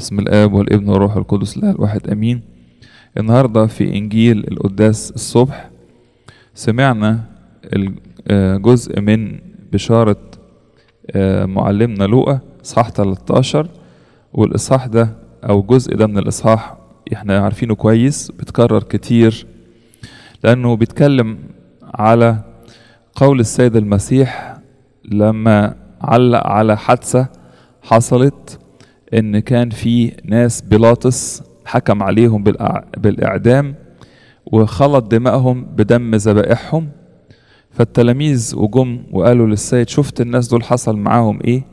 بسم الآب والابن والروح القدس الإله الواحد أمين النهاردة في إنجيل القداس الصبح سمعنا جزء من بشارة معلمنا لوقا إصحاح 13 والإصحاح ده أو جزء ده من الإصحاح إحنا عارفينه كويس بيتكرر كتير لأنه بيتكلم على قول السيد المسيح لما علق على حادثة حصلت ان كان في ناس بيلاطس حكم عليهم بالاعدام وخلط دمائهم بدم ذبائحهم فالتلاميذ وجم وقالوا للسيد شفت الناس دول حصل معاهم ايه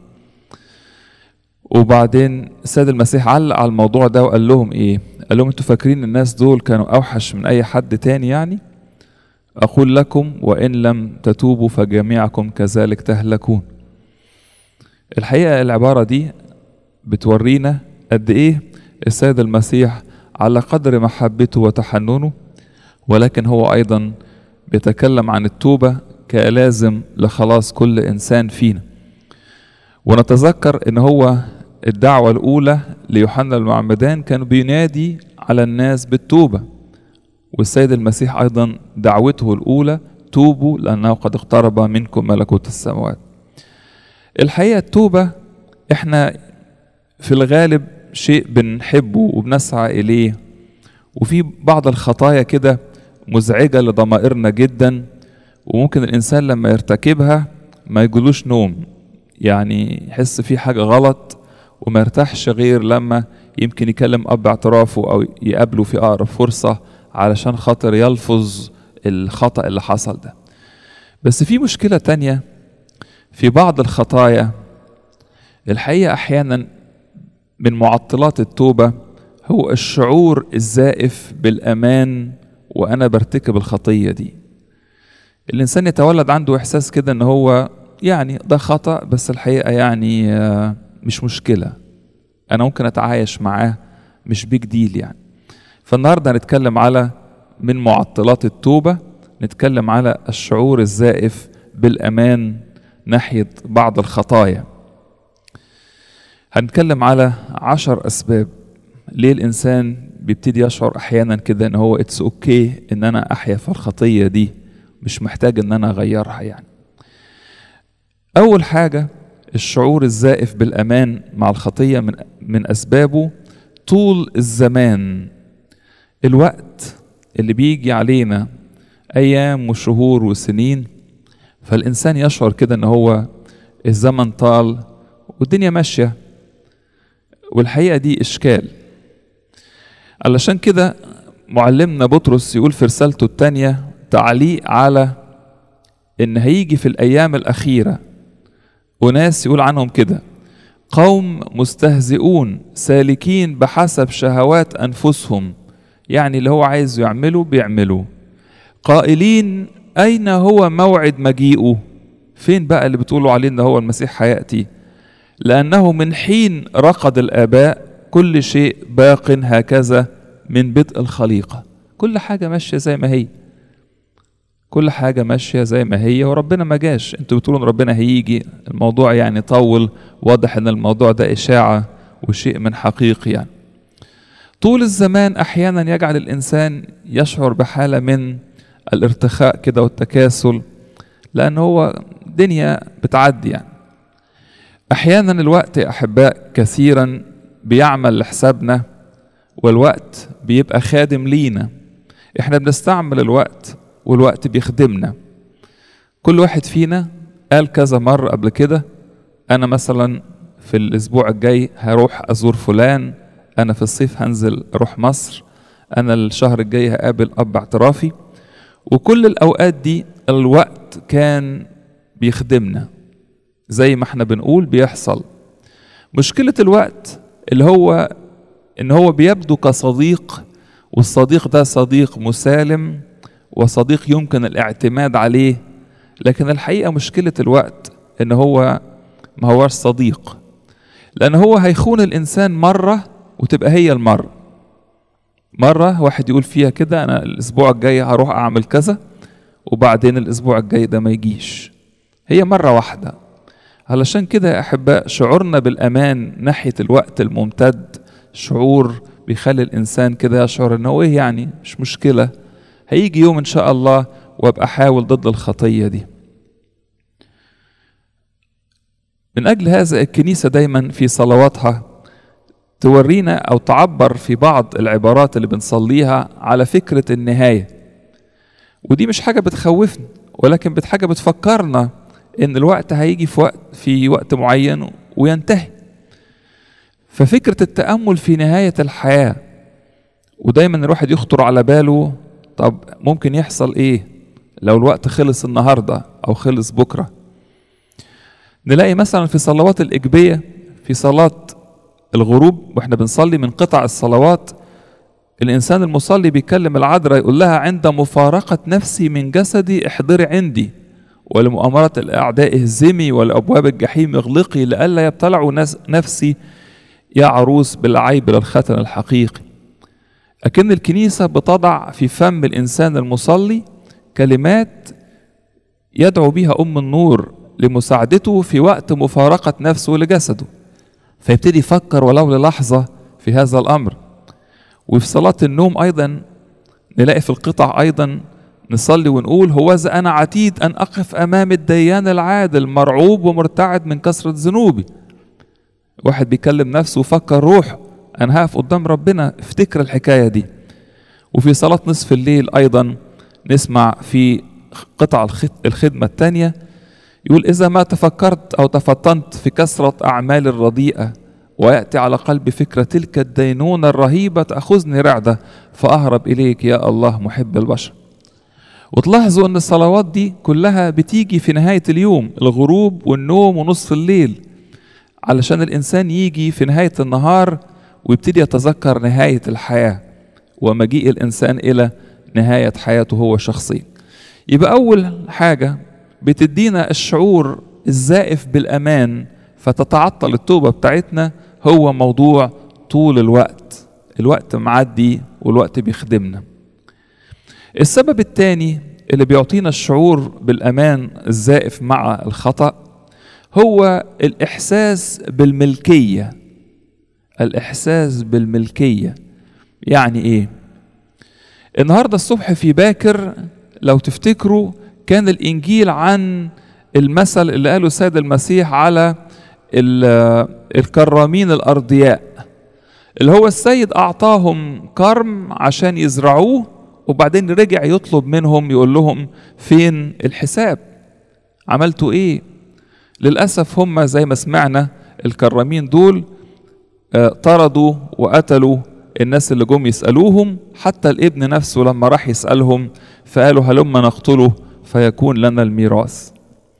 وبعدين السيد المسيح علق على الموضوع ده وقال لهم ايه قال لهم انتوا فاكرين الناس دول كانوا اوحش من اي حد تاني يعني اقول لكم وان لم تتوبوا فجميعكم كذلك تهلكون الحقيقه العباره دي بتورينا قد ايه السيد المسيح على قدر محبته وتحننه ولكن هو ايضا بيتكلم عن التوبه كلازم لخلاص كل انسان فينا ونتذكر ان هو الدعوه الاولى ليوحنا المعمدان كان بينادي على الناس بالتوبه والسيد المسيح ايضا دعوته الاولى توبوا لانه قد اقترب منكم ملكوت السماوات الحقيقه التوبه احنا في الغالب شيء بنحبه وبنسعى إليه وفي بعض الخطايا كده مزعجة لضمائرنا جدا وممكن الإنسان لما يرتكبها ما يجلوش نوم يعني يحس في حاجة غلط وما يرتاحش غير لما يمكن يكلم أب اعترافه أو يقابله في أقرب فرصة علشان خاطر يلفظ الخطأ اللي حصل ده بس في مشكلة تانية في بعض الخطايا الحقيقة أحيانا من معطلات التوبة هو الشعور الزائف بالأمان وأنا برتكب الخطية دي الإنسان يتولد عنده إحساس كده إن هو يعني ده خطأ بس الحقيقة يعني مش مشكلة أنا ممكن أتعايش معاه مش بيج ديل يعني فالنهاردة هنتكلم على من معطلات التوبة نتكلم على الشعور الزائف بالأمان ناحية بعض الخطايا هنتكلم على عشر أسباب ليه الإنسان بيبتدي يشعر أحيانا كده إن هو اتس أوكي okay إن أنا أحيا في الخطية دي مش محتاج إن أنا أغيرها يعني. أول حاجة الشعور الزائف بالأمان مع الخطية من من أسبابه طول الزمان الوقت اللي بيجي علينا أيام وشهور وسنين فالإنسان يشعر كده إن هو الزمن طال والدنيا ماشية والحقيقة دي إشكال علشان كده معلمنا بطرس يقول في رسالته الثانية تعليق على إن هيجي في الأيام الأخيرة وناس يقول عنهم كده قوم مستهزئون سالكين بحسب شهوات أنفسهم يعني اللي هو عايز يعمله بيعمله قائلين أين هو موعد مجيئه فين بقى اللي بتقولوا عليه إن هو المسيح هيأتي لأنه من حين رقد الآباء كل شيء باق هكذا من بدء الخليقة كل حاجة ماشية زي ما هي كل حاجة ماشية زي ما هي وربنا ما جاش انتوا بتقولوا ان ربنا هيجي الموضوع يعني طول واضح ان الموضوع ده إشاعة وشيء من حقيقي يعني طول الزمان أحيانا يجعل الإنسان يشعر بحالة من الارتخاء كده والتكاسل لأن هو دنيا بتعدي يعني احيانا الوقت يا احباء كثيرا بيعمل لحسابنا والوقت بيبقى خادم لينا احنا بنستعمل الوقت والوقت بيخدمنا كل واحد فينا قال كذا مرة قبل كده أنا مثلا في الأسبوع الجاي هروح أزور فلان أنا في الصيف هنزل أروح مصر أنا الشهر الجاي هقابل أب اعترافي وكل الأوقات دي الوقت كان بيخدمنا زي ما احنا بنقول بيحصل مشكلة الوقت اللي هو ان هو بيبدو كصديق والصديق ده صديق مسالم وصديق يمكن الاعتماد عليه لكن الحقيقة مشكلة الوقت ان هو ما هوش صديق لان هو هيخون الانسان مرة وتبقى هي المرة مرة واحد يقول فيها كده انا الاسبوع الجاي هروح اعمل كذا وبعدين الاسبوع الجاي ده ما يجيش هي مرة واحدة علشان كده يا احباء شعورنا بالامان ناحيه الوقت الممتد شعور بيخلي الانسان كده يشعر ان هو ايه يعني مش مشكله هيجي يوم ان شاء الله وابقى احاول ضد الخطيه دي من اجل هذا الكنيسه دايما في صلواتها تورينا او تعبر في بعض العبارات اللي بنصليها على فكره النهايه ودي مش حاجه بتخوفنا ولكن بت حاجه بتفكرنا ان الوقت هيجي في وقت في وقت معين وينتهي ففكره التامل في نهايه الحياه ودايما الواحد يخطر على باله طب ممكن يحصل ايه لو الوقت خلص النهارده او خلص بكره نلاقي مثلا في صلوات الاجبيه في صلاه الغروب واحنا بنصلي من قطع الصلوات الانسان المصلي بيكلم العذراء يقول لها عند مفارقه نفسي من جسدي احضري عندي ولمؤامرة الأعداء اهزمي ولأبواب الجحيم اغلقي لئلا يبتلعوا نفسي يا عروس بالعيب للختن الحقيقي أكن الكنيسة بتضع في فم الإنسان المصلي كلمات يدعو بها أم النور لمساعدته في وقت مفارقة نفسه لجسده فيبتدي يفكر ولو للحظة في هذا الأمر وفي صلاة النوم أيضا نلاقي في القطع أيضا نصلي ونقول هوذا أنا عتيد أن أقف أمام الديان العادل مرعوب ومرتعد من كثرة ذنوبي واحد بيكلم نفسه وفكر روح أنا هقف قدام ربنا افتكر الحكاية دي وفي صلاة نصف الليل أيضا نسمع في قطع الخدمة الثانية يقول إذا ما تفكرت أو تفطنت في كثرة أعمال الرديئة ويأتي على قلبي فكرة تلك الدينونة الرهيبة تأخذني رعدة فأهرب إليك يا الله محب البشر وتلاحظوا ان الصلوات دي كلها بتيجي في نهاية اليوم الغروب والنوم ونصف الليل علشان الانسان يجي في نهاية النهار ويبتدي يتذكر نهاية الحياة ومجيء الانسان الى نهاية حياته هو شخصيا يبقى اول حاجة بتدينا الشعور الزائف بالامان فتتعطل التوبة بتاعتنا هو موضوع طول الوقت الوقت معدي والوقت بيخدمنا السبب الثاني اللي بيعطينا الشعور بالامان الزائف مع الخطا هو الاحساس بالملكيه الاحساس بالملكيه يعني ايه النهارده الصبح في باكر لو تفتكروا كان الانجيل عن المثل اللي قاله السيد المسيح على الكرامين الارضياء اللي هو السيد اعطاهم كرم عشان يزرعوه وبعدين رجع يطلب منهم يقول لهم فين الحساب عملتوا ايه للاسف هم زي ما سمعنا الكرامين دول طردوا وقتلوا الناس اللي جم يسالوهم حتى الابن نفسه لما راح يسالهم فقالوا هلما نقتله فيكون لنا الميراث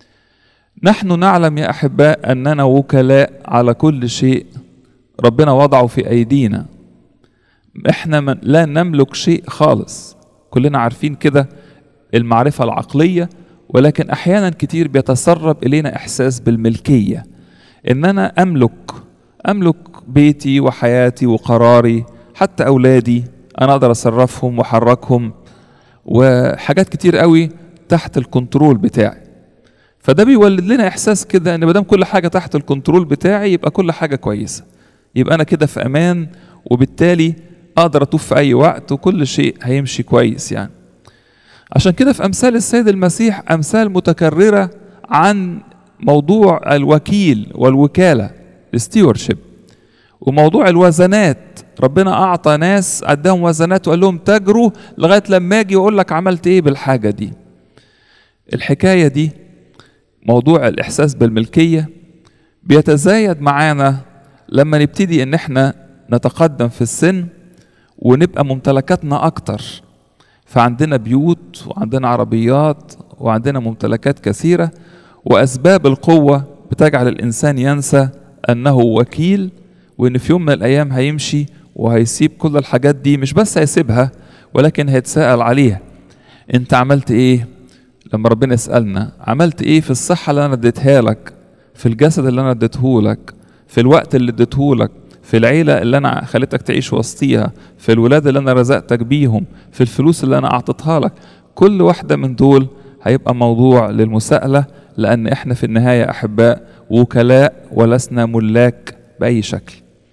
نحن نعلم يا احباء اننا وكلاء على كل شيء ربنا وضعه في ايدينا احنا من لا نملك شيء خالص كلنا عارفين كده المعرفة العقلية ولكن أحيانا كتير بيتسرب إلينا إحساس بالملكية إن أنا أملك أملك بيتي وحياتي وقراري حتى أولادي أنا أقدر أصرفهم وأحركهم وحاجات كتير قوي تحت الكنترول بتاعي فده بيولد لنا إحساس كده إن مادام كل حاجة تحت الكنترول بتاعي يبقى كل حاجة كويسة يبقى أنا كده في أمان وبالتالي اقدر اطوف في اي وقت وكل شيء هيمشي كويس يعني عشان كده في امثال السيد المسيح امثال متكرره عن موضوع الوكيل والوكاله الستيورشيب وموضوع الوزنات ربنا اعطى ناس اداهم وزنات وقال لهم تجروا لغايه لما اجي واقول لك عملت ايه بالحاجه دي الحكايه دي موضوع الاحساس بالملكيه بيتزايد معانا لما نبتدي ان احنا نتقدم في السن ونبقى ممتلكاتنا اكتر فعندنا بيوت وعندنا عربيات وعندنا ممتلكات كثيره واسباب القوه بتجعل الانسان ينسى انه وكيل وان في يوم من الايام هيمشي وهيسيب كل الحاجات دي مش بس هيسيبها ولكن هيتساءل عليها انت عملت ايه لما ربنا يسالنا عملت ايه في الصحه اللي انا اديتها لك في الجسد اللي انا اديته لك في الوقت اللي اديته لك في العيلة اللي أنا خليتك تعيش وسطيها في الولاد اللي أنا رزقتك بيهم في الفلوس اللي أنا أعطيتها لك كل واحدة من دول هيبقى موضوع للمساءلة لأن إحنا في النهاية أحباء وكلاء ولسنا ملاك بأي شكل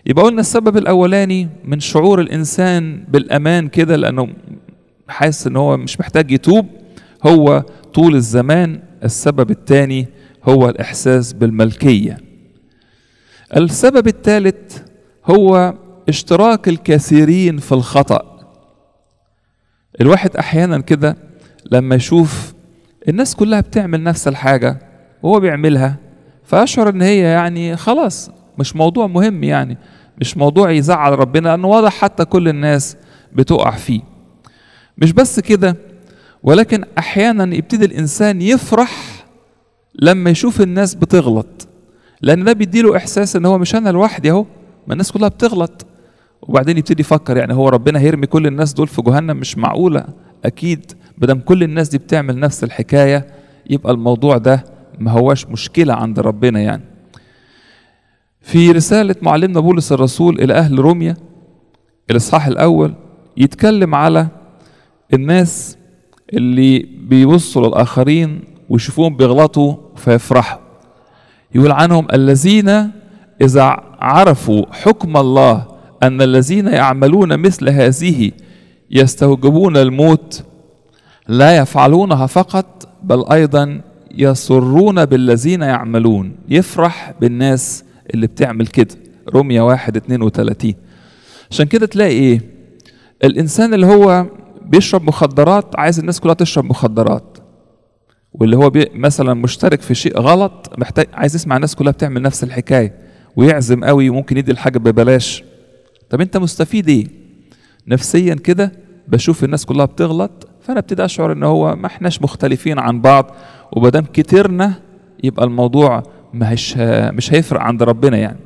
يبقى قلنا السبب الاولاني من شعور الانسان بالامان كده لانه حاسس ان هو مش محتاج يتوب هو طول الزمان السبب الثاني هو الاحساس بالملكيه السبب الثالث هو اشتراك الكثيرين في الخطأ الواحد احيانا كده لما يشوف الناس كلها بتعمل نفس الحاجة وهو بيعملها فيشعر ان هي يعني خلاص مش موضوع مهم يعني مش موضوع يزعل ربنا لانه واضح حتى كل الناس بتقع فيه مش بس كده ولكن احيانا يبتدي الانسان يفرح لما يشوف الناس بتغلط لان ده بيديله احساس ان هو مش انا لوحدي اهو ما الناس كلها بتغلط وبعدين يبتدي يفكر يعني هو ربنا هيرمي كل الناس دول في جهنم مش معقوله اكيد بدم كل الناس دي بتعمل نفس الحكايه يبقى الموضوع ده ما هواش مشكله عند ربنا يعني في رساله معلمنا بولس الرسول الى اهل روميا الاصحاح الاول يتكلم على الناس اللي بيوصوا للاخرين ويشوفوهم بيغلطوا فيفرحوا يقول عنهم الذين اذا عرفوا حكم الله ان الذين يعملون مثل هذه يستوجبون الموت لا يفعلونها فقط بل ايضا يسرون بالذين يعملون يفرح بالناس اللي بتعمل كده رمية واحد اتنين وتلاتين عشان كده تلاقي ايه الانسان اللي هو بيشرب مخدرات عايز الناس كلها تشرب مخدرات واللي هو بي مثلا مشترك في شيء غلط محتاج عايز يسمع الناس كلها بتعمل نفس الحكايه ويعزم قوي وممكن يدي الحاجه ببلاش طب انت مستفيد ايه نفسيا كده بشوف الناس كلها بتغلط فانا ابتدي اشعر ان هو ما احناش مختلفين عن بعض ومادام كترنا يبقى الموضوع مش مش هيفرق عند ربنا يعني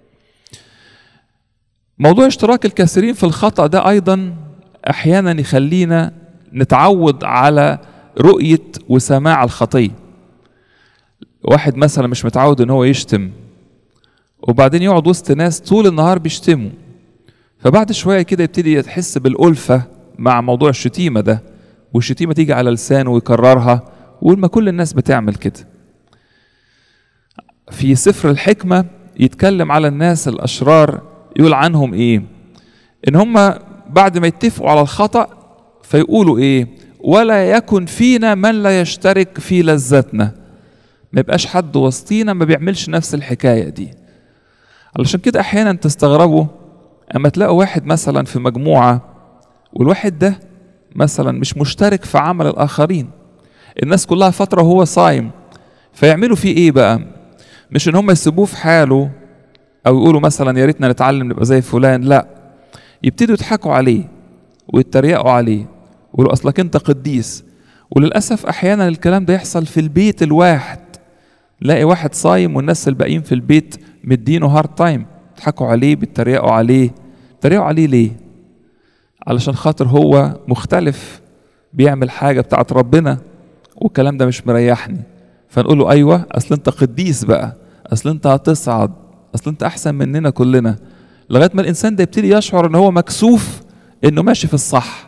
موضوع اشتراك الكثيرين في الخطأ ده أيضا أحيانا يخلينا نتعود على رؤية وسماع الخطية واحد مثلا مش متعود ان هو يشتم وبعدين يقعد وسط ناس طول النهار بيشتموا فبعد شوية كده يبتدي يتحس بالألفة مع موضوع الشتيمة ده والشتيمة تيجي على لسانه ويكررها ويقول ما كل الناس بتعمل كده في سفر الحكمة يتكلم على الناس الأشرار يقول عنهم إيه إن هم بعد ما يتفقوا على الخطأ فيقولوا إيه ولا يكن فينا من لا يشترك في لذتنا ما يبقاش حد وسطينا ما بيعملش نفس الحكاية دي علشان كده أحيانا تستغربوا أما تلاقوا واحد مثلا في مجموعة والواحد ده مثلا مش مشترك في عمل الآخرين الناس كلها فترة وهو صايم فيعملوا فيه إيه بقى مش إن هم يسيبوه في حاله أو يقولوا مثلا يا ريتنا نتعلم نبقى زي فلان لا يبتدوا يضحكوا عليه ويتريقوا عليه ويقولوا أصلك أنت قديس وللأسف أحيانا الكلام ده يحصل في البيت الواحد لاقي واحد صايم والناس الباقيين في البيت مدينه هارد تايم بيضحكوا عليه بيتريقوا عليه بيتريقوا عليه ليه علشان خاطر هو مختلف بيعمل حاجة بتاعت ربنا والكلام ده مش مريحني فنقول له أيوة أصل أنت قديس بقى أصل أنت هتصعد أصل أنت أحسن مننا كلنا لغاية ما الإنسان ده يبتدي يشعر إن هو مكسوف إنه ماشي في الصح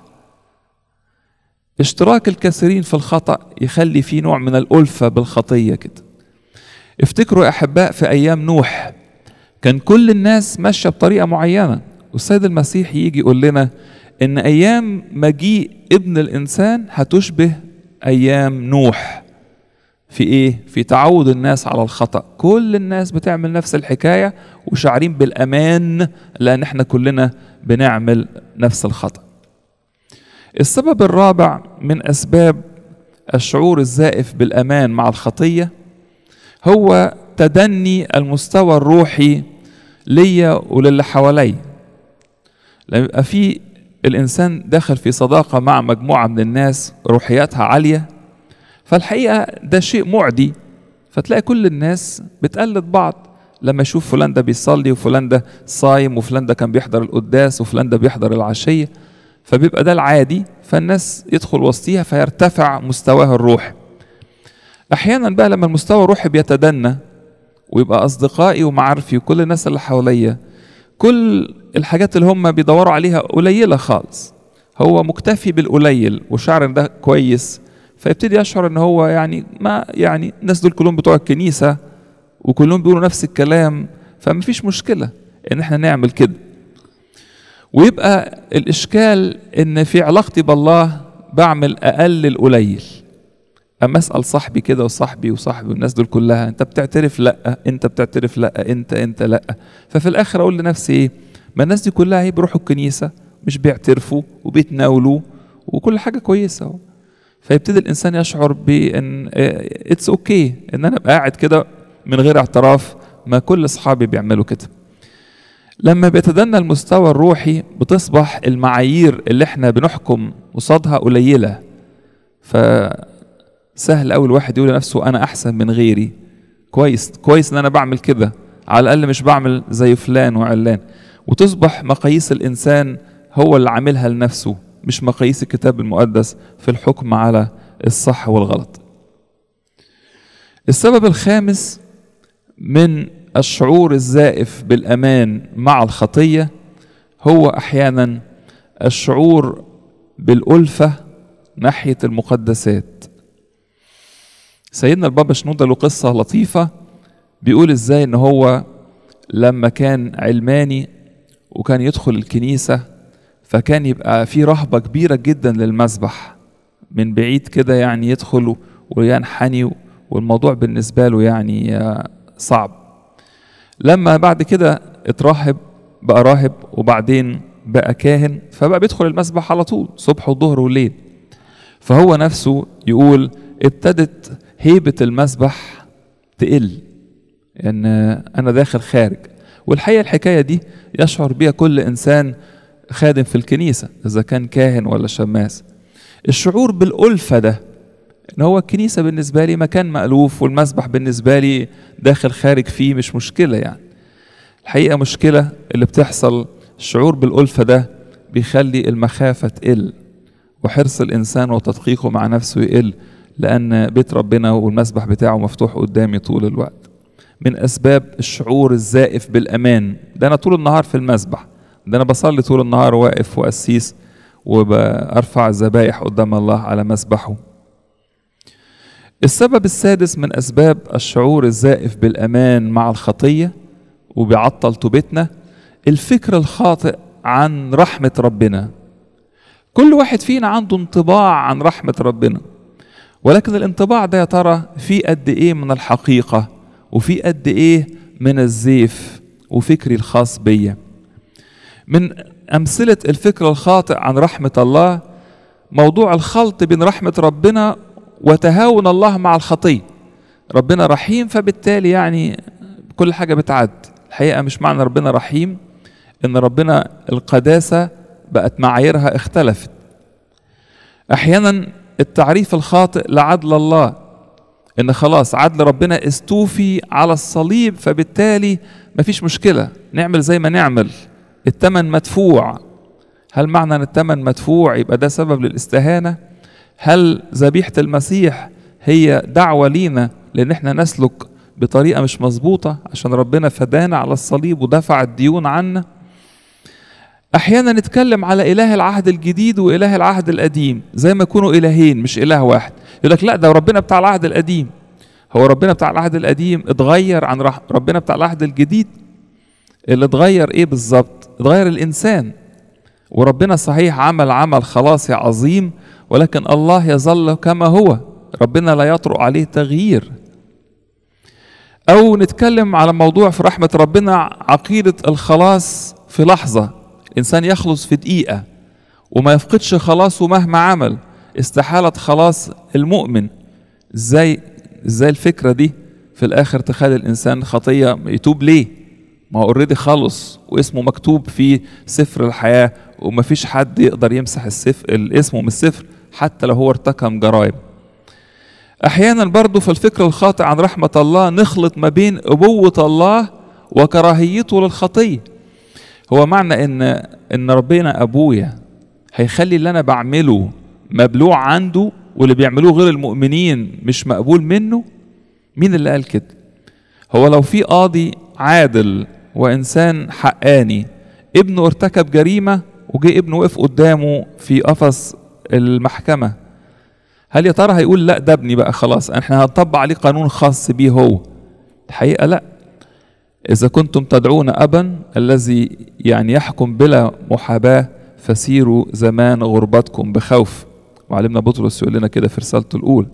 اشتراك الكثيرين في الخطأ يخلي فيه نوع من الألفة بالخطية كده افتكروا يا أحباء في أيام نوح كان كل الناس ماشية بطريقة معينة والسيد المسيح يجي يقول لنا إن أيام مجيء ابن الإنسان هتشبه أيام نوح في إيه؟ في تعود الناس على الخطأ كل الناس بتعمل نفس الحكاية وشعرين بالأمان لأن احنا كلنا بنعمل نفس الخطأ السبب الرابع من أسباب الشعور الزائف بالأمان مع الخطية هو تدني المستوى الروحي ليا وللي حواليا لما يبقى في الإنسان داخل في صداقة مع مجموعة من الناس روحياتها عالية فالحقيقة ده شيء معدي فتلاقي كل الناس بتقلد بعض لما يشوف فلان ده بيصلي وفلان ده صايم وفلان ده كان بيحضر القداس وفلان ده بيحضر العشية فبيبقى ده العادي فالناس يدخل وسطيها فيرتفع مستواها الروحي احيانا بقى لما المستوى الروحي بيتدنى ويبقى اصدقائي ومعارفي وكل الناس اللي حواليا كل الحاجات اللي هم بيدوروا عليها قليله خالص هو مكتفي بالقليل وشعر ان ده كويس فيبتدي يشعر ان هو يعني ما يعني الناس دول كلهم بتوع الكنيسه وكلهم بيقولوا نفس الكلام فما فيش مشكله ان احنا نعمل كده ويبقى الاشكال ان في علاقتي بالله بعمل اقل القليل اما اسال صاحبي كده وصاحبي وصاحبي والناس دول كلها انت بتعترف لا انت بتعترف لا انت انت لا ففي الاخر اقول لنفسي ايه ما الناس دي كلها هي بيروحوا الكنيسه مش بيعترفوا وبيتناولوا وكل حاجه كويسه اهو فيبتدي الانسان يشعر بان اتس اوكي okay ان انا ابقى قاعد كده من غير اعتراف ما كل اصحابي بيعملوا كده لما بيتدنى المستوى الروحي بتصبح المعايير اللي احنا بنحكم قصادها قليله فسهل قوي الواحد يقول لنفسه انا احسن من غيري كويس كويس ان انا بعمل كده على الاقل مش بعمل زي فلان وعلان وتصبح مقاييس الانسان هو اللي عاملها لنفسه مش مقاييس الكتاب المقدس في الحكم على الصح والغلط السبب الخامس من الشعور الزائف بالامان مع الخطيه هو احيانا الشعور بالالفه ناحيه المقدسات سيدنا البابا شنودة له قصة لطيفة بيقول ازاي ان هو لما كان علماني وكان يدخل الكنيسة فكان يبقى في رهبة كبيرة جدا للمسبح من بعيد كده يعني يدخل وينحني والموضوع بالنسبة له يعني صعب لما بعد كده اتراهب بقى راهب وبعدين بقى كاهن فبقى بيدخل المسبح على طول صبح وظهر وليل فهو نفسه يقول ابتدت هيبة المسبح تقل ان انا داخل خارج والحقيقة الحكاية دي يشعر بها كل انسان خادم في الكنيسة اذا كان كاهن ولا شماس الشعور بالألفة ده ان هو الكنيسة بالنسبة لي مكان مألوف والمسبح بالنسبة لي داخل خارج فيه مش مشكلة يعني الحقيقة مشكلة اللي بتحصل الشعور بالألفة ده بيخلي المخافة تقل وحرص الإنسان وتدقيقه مع نفسه يقل لأن بيت ربنا والمسبح بتاعه مفتوح قدامي طول الوقت من أسباب الشعور الزائف بالأمان ده أنا طول النهار في المسبح ده أنا بصلي طول النهار واقف وأسيس وبرفع الذبايح قدام الله على مسبحه السبب السادس من أسباب الشعور الزائف بالأمان مع الخطية وبيعطل توبتنا الفكر الخاطئ عن رحمة ربنا كل واحد فينا عنده انطباع عن رحمة ربنا ولكن الانطباع ده يا ترى في قد ايه من الحقيقة وفي قد ايه من الزيف وفكري الخاص بيا من أمثلة الفكر الخاطئ عن رحمة الله موضوع الخلط بين رحمة ربنا وتهاون الله مع الخطية ربنا رحيم فبالتالي يعني كل حاجة بتعد الحقيقة مش معنى ربنا رحيم إن ربنا القداسة بقت معاييرها اختلفت أحيانا التعريف الخاطئ لعدل الله إن خلاص عدل ربنا استوفي على الصليب فبالتالي مفيش مشكلة نعمل زي ما نعمل التمن مدفوع هل معنى ان التمن مدفوع يبقى ده سبب للاستهانه هل ذبيحه المسيح هي دعوه لينا لان احنا نسلك بطريقه مش مظبوطه عشان ربنا فدانا على الصليب ودفع الديون عنا احيانا نتكلم على اله العهد الجديد واله العهد القديم زي ما يكونوا الهين مش اله واحد يقول لك لا ده ربنا بتاع العهد القديم هو ربنا بتاع العهد القديم اتغير عن ربنا بتاع العهد الجديد اللي اتغير ايه بالظبط اتغير الانسان وربنا صحيح عمل عمل خلاصي عظيم ولكن الله يظل كما هو ربنا لا يطرق عليه تغيير او نتكلم على موضوع في رحمه ربنا عقيده الخلاص في لحظه الانسان يخلص في دقيقه وما يفقدش خلاصه مهما عمل استحاله خلاص المؤمن ازاي ازاي الفكره دي في الاخر تخلي الانسان خطيه يتوب ليه ما هو اوريدي خلص واسمه مكتوب في سفر الحياه ومفيش حد يقدر يمسح السفر الاسم من السفر حتى لو هو ارتكب جرائم احيانا برضه في الفكر الخاطئ عن رحمه الله نخلط ما بين ابوه الله وكراهيته للخطيه هو معنى ان ان ربنا ابويا هيخلي اللي انا بعمله مبلوع عنده واللي بيعملوه غير المؤمنين مش مقبول منه مين اللي قال كده هو لو في قاضي عادل وانسان حقاني ابنه ارتكب جريمه وجه ابنه وقف قدامه في قفص المحكمه هل يا ترى هيقول لا ده ابني بقى خلاص احنا هنطبق عليه قانون خاص بيه هو الحقيقه لا إذا كنتم تدعون أبا الذي يعني يحكم بلا محاباة فسيروا زمان غربتكم بخوف وعلمنا بطرس يقول لنا كده في رسالته الأولى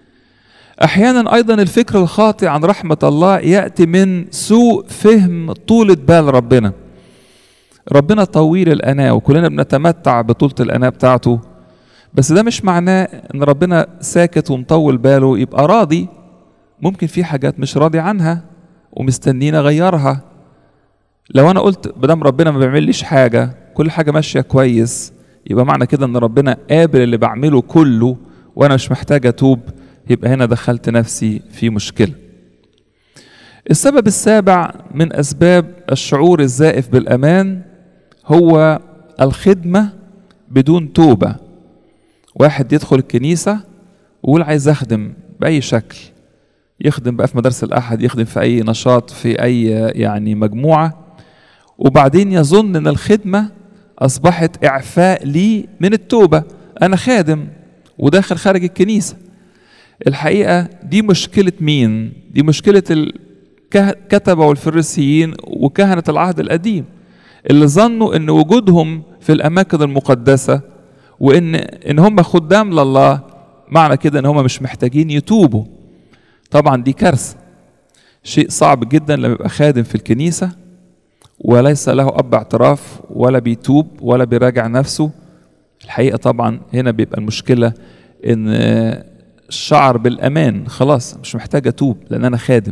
أحيانا أيضا الفكر الخاطئ عن رحمة الله يأتي من سوء فهم طولة بال ربنا ربنا طويل الأناة وكلنا بنتمتع بطولة الأناة بتاعته بس ده مش معناه ان ربنا ساكت ومطول باله يبقى راضي ممكن في حاجات مش راضي عنها ومستنين اغيرها لو انا قلت بدام ربنا ما بيعمليش حاجه كل حاجه ماشيه كويس يبقى معنى كده ان ربنا قابل اللي بعمله كله وانا مش محتاج اتوب يبقى هنا دخلت نفسي في مشكله السبب السابع من اسباب الشعور الزائف بالامان هو الخدمه بدون توبه واحد يدخل الكنيسه ويقول عايز اخدم باي شكل يخدم بقى في مدارس الأحد يخدم في أي نشاط في أي يعني مجموعة وبعدين يظن أن الخدمة أصبحت إعفاء لي من التوبة أنا خادم وداخل خارج الكنيسة الحقيقة دي مشكلة مين؟ دي مشكلة الكتبة والفريسيين وكهنة العهد القديم اللي ظنوا أن وجودهم في الأماكن المقدسة وأن إن هم خدام لله معنى كده أن هم مش محتاجين يتوبوا طبعا دي كارثة شيء صعب جدا لما يبقى خادم في الكنيسة وليس له أب اعتراف ولا بيتوب ولا بيراجع نفسه الحقيقة طبعا هنا بيبقى المشكلة إن الشعر بالأمان خلاص مش محتاج أتوب لأن أنا خادم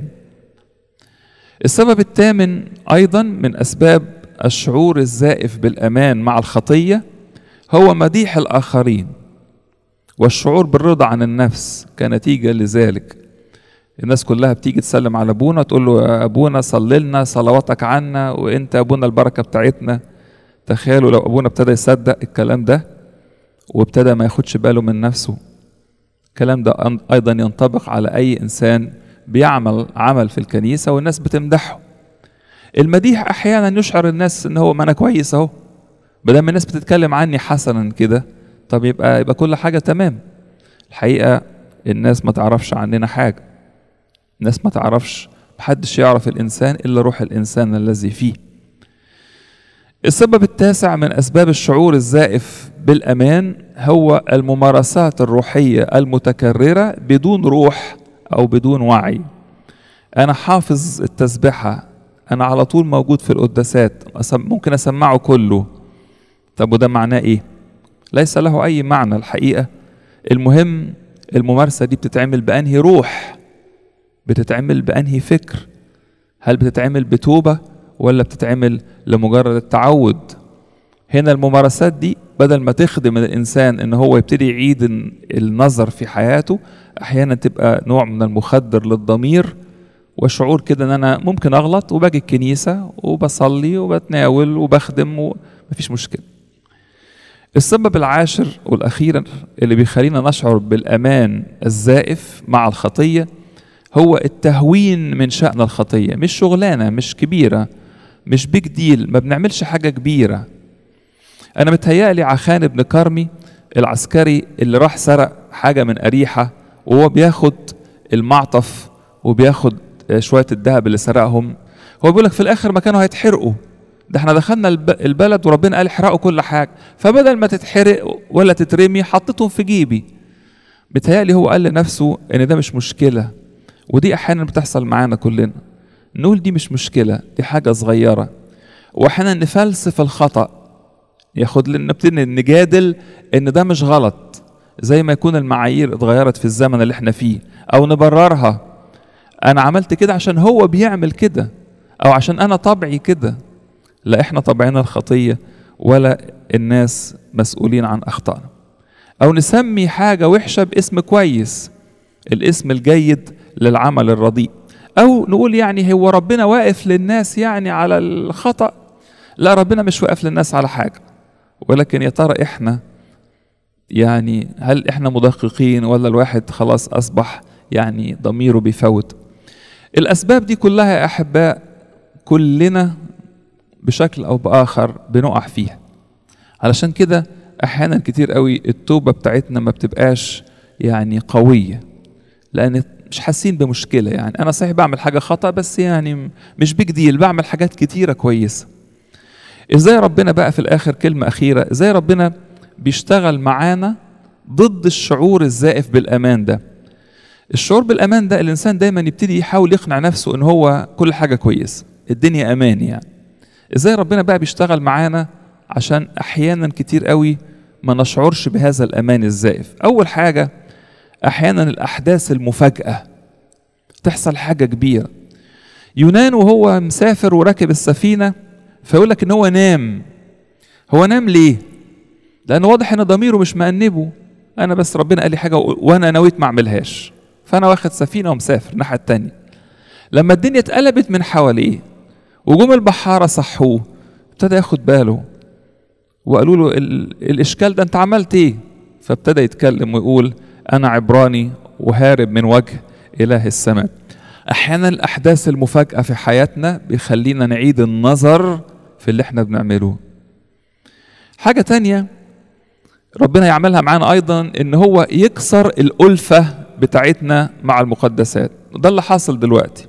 السبب الثامن أيضا من أسباب الشعور الزائف بالأمان مع الخطية هو مديح الآخرين والشعور بالرضا عن النفس كنتيجة لذلك الناس كلها بتيجي تسلم على ابونا تقول له يا ابونا صلي لنا صلواتك عنا وانت ابونا البركه بتاعتنا تخيلوا لو ابونا ابتدى يصدق الكلام ده وابتدى ما ياخدش باله من نفسه الكلام ده ايضا ينطبق على اي انسان بيعمل عمل في الكنيسه والناس بتمدحه المديح احيانا يشعر الناس ان هو ما انا كويس اهو بدل ما الناس بتتكلم عني حسنا كده طب يبقى يبقى كل حاجه تمام الحقيقه الناس ما تعرفش عننا حاجه الناس ما تعرفش محدش يعرف الإنسان إلا روح الإنسان الذي فيه السبب التاسع من أسباب الشعور الزائف بالأمان هو الممارسات الروحية المتكررة بدون روح أو بدون وعي أنا حافظ التسبحة أنا على طول موجود في القداسات ممكن أسمعه كله طب وده معناه إيه؟ ليس له أي معنى الحقيقة المهم الممارسة دي بتتعمل بأنهي روح بتتعمل بأنهي فكر هل بتتعمل بتوبة ولا بتتعمل لمجرد التعود هنا الممارسات دي بدل ما تخدم الإنسان إن هو يبتدي يعيد النظر في حياته أحيانا تبقى نوع من المخدر للضمير وشعور كده إن أنا ممكن أغلط وباجي الكنيسة وبصلي وبتناول وبخدم ومفيش مشكلة السبب العاشر والأخير اللي بيخلينا نشعر بالأمان الزائف مع الخطية هو التهوين من شأن الخطية مش شغلانة مش كبيرة مش بيج ديل ما بنعملش حاجة كبيرة أنا متهيألي عخان بن كرمي العسكري اللي راح سرق حاجة من أريحة وهو بياخد المعطف وبياخد شوية الذهب اللي سرقهم هو بيقول لك في الآخر ما كانوا هيتحرقوا ده احنا دخلنا البلد وربنا قال احرقوا كل حاجة فبدل ما تتحرق ولا تترمي حطيتهم في جيبي بتهيألي هو قال لنفسه ان ده مش مشكلة ودي احيانا بتحصل معانا كلنا نقول دي مش مشكله دي حاجه صغيره واحيانا نفلسف الخطا ياخد لنا نبتدي نجادل ان ده مش غلط زي ما يكون المعايير اتغيرت في الزمن اللي احنا فيه او نبررها انا عملت كده عشان هو بيعمل كده او عشان انا طبعي كده لا احنا طبعنا الخطيه ولا الناس مسؤولين عن اخطائنا او نسمي حاجه وحشه باسم كويس الاسم الجيد للعمل الرديء او نقول يعني هو ربنا واقف للناس يعني على الخطا لا ربنا مش واقف للناس على حاجه ولكن يا ترى احنا يعني هل احنا مدققين ولا الواحد خلاص اصبح يعني ضميره بيفوت الاسباب دي كلها يا احباء كلنا بشكل او باخر بنقع فيها علشان كده احيانا كتير قوي التوبه بتاعتنا ما بتبقاش يعني قويه لان مش حاسين بمشكله يعني انا صحيح بعمل حاجه خطا بس يعني مش بيج ديل بعمل حاجات كتيره كويسه ازاي ربنا بقى في الاخر كلمه اخيره ازاي ربنا بيشتغل معانا ضد الشعور الزائف بالامان ده الشعور بالامان ده الانسان دايما يبتدي يحاول يقنع نفسه ان هو كل حاجه كويس الدنيا امان يعني ازاي ربنا بقى بيشتغل معانا عشان احيانا كتير قوي ما نشعرش بهذا الامان الزائف اول حاجه احيانا الاحداث المفاجاه تحصل حاجه كبيره يونان وهو مسافر وراكب السفينه فيقول لك ان هو نام هو نام ليه لانه واضح ان ضميره مش مأنبه انا بس ربنا قال لي حاجه وانا نويت ما اعملهاش فانا واخد سفينه ومسافر الناحيه التانية لما الدنيا اتقلبت من حواليه وجم البحاره صحوه ابتدى ياخد باله وقالوا له الاشكال ده انت عملت ايه فابتدى يتكلم ويقول انا عبراني وهارب من وجه اله السماء احيانا الاحداث المفاجاه في حياتنا بيخلينا نعيد النظر في اللي احنا بنعمله حاجه تانية ربنا يعملها معانا ايضا ان هو يكسر الالفه بتاعتنا مع المقدسات ده اللي حاصل دلوقتي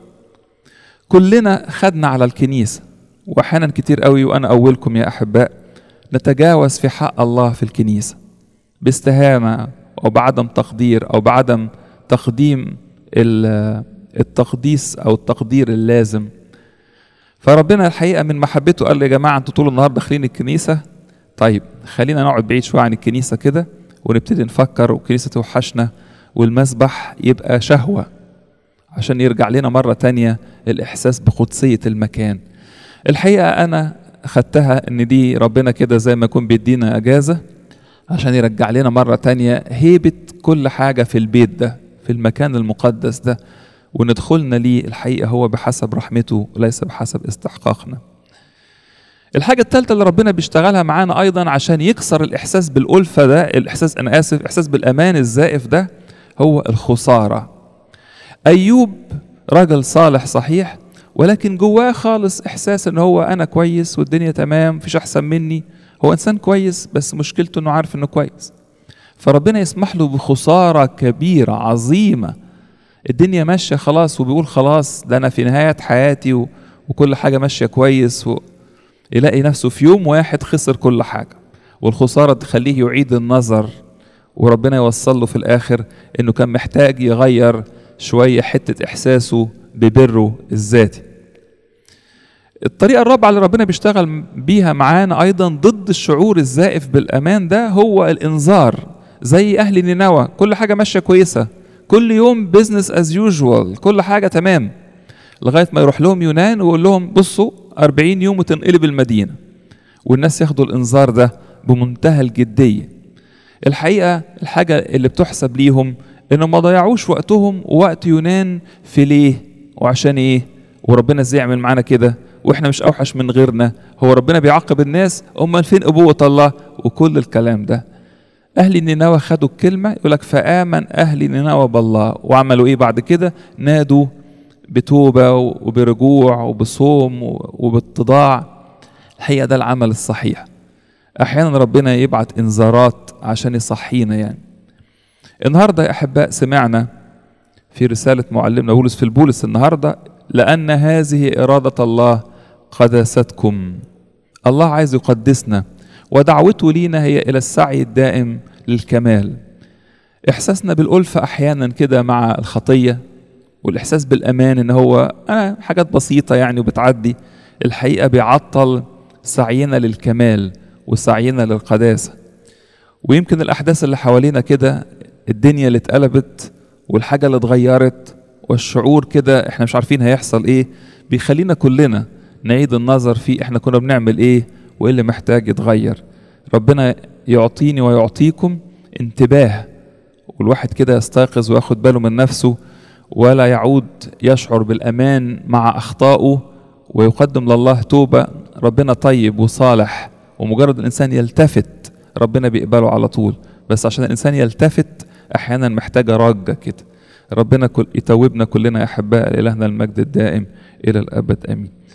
كلنا خدنا على الكنيسه واحيانا كتير قوي وانا اولكم يا احباء نتجاوز في حق الله في الكنيسه باستهانه او بعدم تقدير او بعدم تقديم التقديس او التقدير اللازم فربنا الحقيقه من محبته قال لي يا جماعه انتوا طول النهار داخلين الكنيسه طيب خلينا نقعد بعيد شويه عن الكنيسه كده ونبتدي نفكر والكنيسه توحشنا والمسبح يبقى شهوه عشان يرجع لنا مره تانية الاحساس بقدسيه المكان الحقيقه انا خدتها ان دي ربنا كده زي ما يكون بيدينا اجازه عشان يرجع لنا مرة تانية هيبة كل حاجة في البيت ده في المكان المقدس ده وندخلنا ليه الحقيقة هو بحسب رحمته وليس بحسب استحقاقنا الحاجة الثالثة اللي ربنا بيشتغلها معانا أيضا عشان يكسر الإحساس بالألفة ده الإحساس أنا آسف إحساس بالأمان الزائف ده هو الخسارة أيوب رجل صالح صحيح ولكن جواه خالص إحساس إن هو أنا كويس والدنيا تمام مفيش أحسن مني هو انسان كويس بس مشكلته انه عارف انه كويس فربنا يسمح له بخساره كبيره عظيمه الدنيا ماشيه خلاص وبيقول خلاص ده انا في نهايه حياتي و... وكل حاجه ماشيه كويس و... يلاقي نفسه في يوم واحد خسر كل حاجه والخساره تخليه يعيد النظر وربنا يوصل له في الاخر انه كان محتاج يغير شويه حته احساسه ببره الذاتي الطريقة الرابعة اللي ربنا بيشتغل بيها معانا أيضا ضد الشعور الزائف بالأمان ده هو الإنذار زي أهل نينوى كل حاجة ماشية كويسة كل يوم بزنس از يوجوال كل حاجة تمام لغاية ما يروح لهم يونان ويقول لهم بصوا 40 يوم وتنقلب المدينة والناس ياخدوا الإنذار ده بمنتهى الجدية الحقيقة الحاجة اللي بتحسب ليهم إنهم ما ضيعوش وقتهم ووقت يونان في ليه وعشان إيه وربنا إزاي يعمل معانا كده واحنا مش اوحش من غيرنا هو ربنا بيعاقب الناس امال فين ابوه الله وكل الكلام ده اهل نينوى خدوا الكلمه يقول لك فامن اهل نينوى بالله وعملوا ايه بعد كده نادوا بتوبه وبرجوع وبصوم وباتضاع الحقيقه ده العمل الصحيح احيانا ربنا يبعت انذارات عشان يصحينا يعني النهارده يا احباء سمعنا في رساله معلمنا بولس في البولس النهارده لان هذه اراده الله قداستكم الله عايز يقدسنا ودعوته لينا هي الى السعي الدائم للكمال احساسنا بالالفه احيانا كده مع الخطيه والاحساس بالامان ان هو انا حاجات بسيطه يعني وبتعدي الحقيقه بيعطل سعينا للكمال وسعينا للقداسه ويمكن الاحداث اللي حوالينا كده الدنيا اللي اتقلبت والحاجه اللي اتغيرت والشعور كده احنا مش عارفين هيحصل ايه بيخلينا كلنا نعيد النظر في احنا كنا بنعمل ايه وايه اللي محتاج يتغير ربنا يعطيني ويعطيكم انتباه والواحد كده يستيقظ وياخد باله من نفسه ولا يعود يشعر بالامان مع اخطائه ويقدم لله توبه ربنا طيب وصالح ومجرد الانسان يلتفت ربنا بيقبله على طول بس عشان الانسان يلتفت احيانا محتاجه رجه كده ربنا كل يتوبنا كلنا يا احباء الهنا المجد الدائم الى الابد امين